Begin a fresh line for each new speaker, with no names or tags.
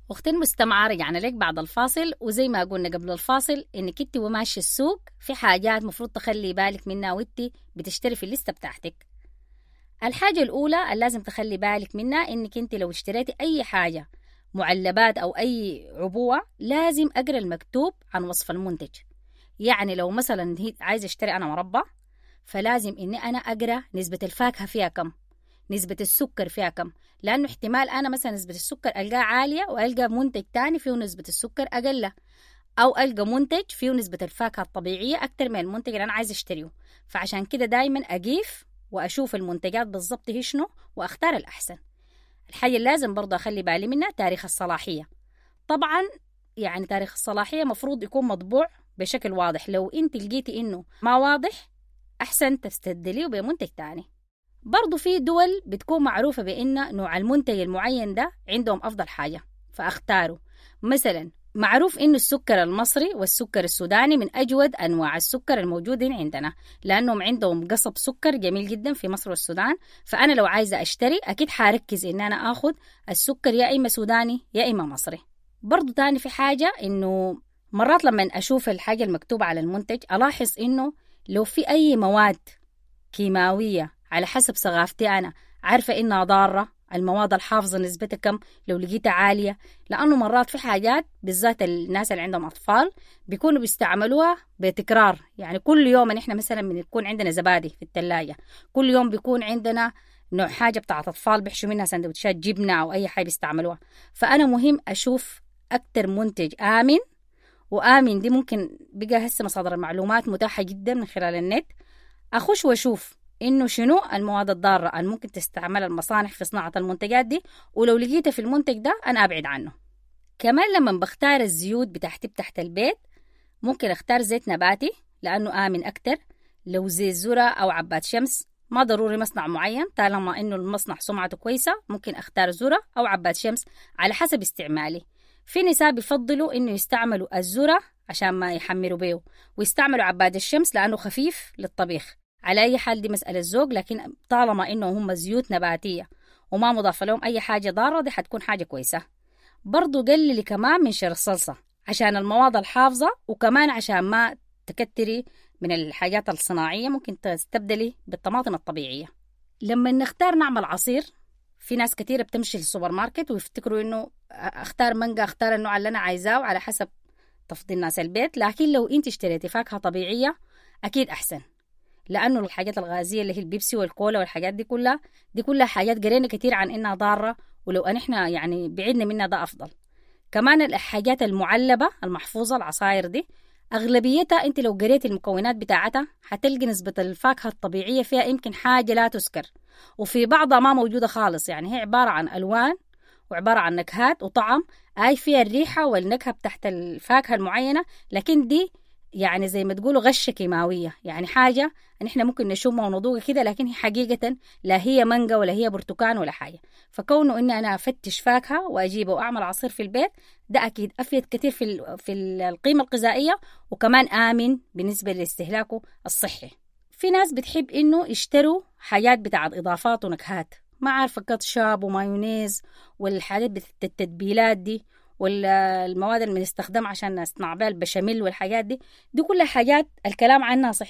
أختي المستمعة رجعنا لك بعد الفاصل وزي ما قلنا قبل الفاصل إنك أنت وماشي السوق في حاجات مفروض تخلي بالك منها وأنت بتشتري في الليستة بتاعتك الحاجة الأولى اللي لازم تخلي بالك منها إنك أنت لو اشتريتي أي حاجة معلبات أو أي عبوة لازم أقرأ المكتوب عن وصف المنتج يعني لو مثلا هي عايزة اشتري أنا مربى فلازم إني أنا أقرأ نسبة الفاكهة فيها كم نسبة السكر فيها كم لأنه احتمال أنا مثلا نسبة السكر ألقاها عالية وألقى منتج تاني فيه نسبة السكر أقل أو ألقى منتج فيه نسبة الفاكهة الطبيعية أكتر من المنتج اللي أنا عايزة أشتريه فعشان كده دايما أقيف وأشوف المنتجات بالضبط هي شنو وأختار الأحسن الحاجة اللي لازم برضه أخلي بالي منها تاريخ الصلاحية طبعا يعني تاريخ الصلاحية مفروض يكون مطبوع بشكل واضح لو انت لقيتي انه ما واضح احسن تستبدليه بمنتج تاني برضو في دول بتكون معروفة بأن نوع المنتج المعين ده عندهم أفضل حاجة فأختاره مثلا معروف إنه السكر المصري والسكر السوداني من أجود أنواع السكر الموجودين عندنا لأنهم عندهم قصب سكر جميل جدا في مصر والسودان فأنا لو عايزة أشتري أكيد حركز إن أنا آخد السكر يا إما سوداني يا إما مصري برضو تاني في حاجة إنه مرات لما أشوف الحاجة المكتوبة على المنتج ألاحظ إنه لو في أي مواد كيماوية على حسب ثقافتي أنا عارفة إنها ضارة المواد الحافظة نسبتها كم لو لقيتها عالية لأنه مرات في حاجات بالذات الناس اللي عندهم أطفال بيكونوا بيستعملوها بتكرار يعني كل يوم نحن مثلا بنكون عندنا زبادي في الثلاجة كل يوم بيكون عندنا نوع حاجة بتاعت أطفال بيحشوا منها سندوتشات جبنة أو أي حاجة بيستعملوها فأنا مهم أشوف أكتر منتج آمن وآمن دي ممكن بقى هسه مصادر المعلومات متاحة جدا من خلال النت أخش وأشوف إنه شنو المواد الضارة اللي ممكن تستعملها المصانع في صناعة المنتجات دي ولو لقيتها في المنتج ده أنا أبعد عنه كمان لما بختار الزيوت بتاعتي تحت البيت ممكن أختار زيت نباتي لأنه آمن أكتر لو زيت ذرة أو عباد شمس ما ضروري مصنع معين طالما إنه المصنع سمعته كويسة ممكن أختار ذرة أو عباد شمس على حسب استعمالي في نساء بيفضلوا إنه يستعملوا الذرة عشان ما يحمروا بيه ويستعملوا عباد الشمس لأنه خفيف للطبيخ على أي حال دي مسألة ذوق لكن طالما إنه هم زيوت نباتية وما مضاف لهم أي حاجة ضارة دي حتكون حاجة كويسة برضو قللي كمان من شر الصلصة عشان المواد الحافظة وكمان عشان ما تكتري من الحاجات الصناعية ممكن تستبدلي بالطماطم الطبيعية لما نختار نعمل عصير في ناس كثيرة بتمشي للسوبر ماركت ويفتكروا إنه أختار مانجا أختار النوع اللي أنا عايزاه على حسب تفضيل ناس البيت لكن لو أنت اشتريتي فاكهة طبيعية أكيد أحسن لانه الحاجات الغازيه اللي هي البيبسي والكولا والحاجات دي كلها دي كلها حاجات قرينا كتير عن انها ضاره ولو ان احنا يعني بعدنا منها ده افضل كمان الحاجات المعلبه المحفوظه العصاير دي اغلبيتها انت لو قريتي المكونات بتاعتها حتلقي نسبه الفاكهه الطبيعيه فيها يمكن حاجه لا تذكر وفي بعضها ما موجوده خالص يعني هي عباره عن الوان وعباره عن نكهات وطعم اي فيها الريحه والنكهه بتاعت الفاكهه المعينه لكن دي يعني زي ما تقولوا غشة كيماوية يعني حاجة نحن ممكن نشمها ونضوقها كده لكن هي حقيقة لا هي مانجا ولا هي برتقان ولا حاجة فكونه إني أنا أفتش فاكهة وأجيبه وأعمل عصير في البيت ده أكيد أفيد كثير في في القيمة الغذائية وكمان آمن بالنسبة لاستهلاكه الصحي في ناس بتحب إنه يشتروا حاجات بتاعت إضافات ونكهات ما عارفة كاتشاب ومايونيز والحاجات بتاعت التتبيلات دي والمواد اللي بنستخدمها عشان نصنع بها البشاميل والحاجات دي دي كلها حاجات الكلام عنها صحي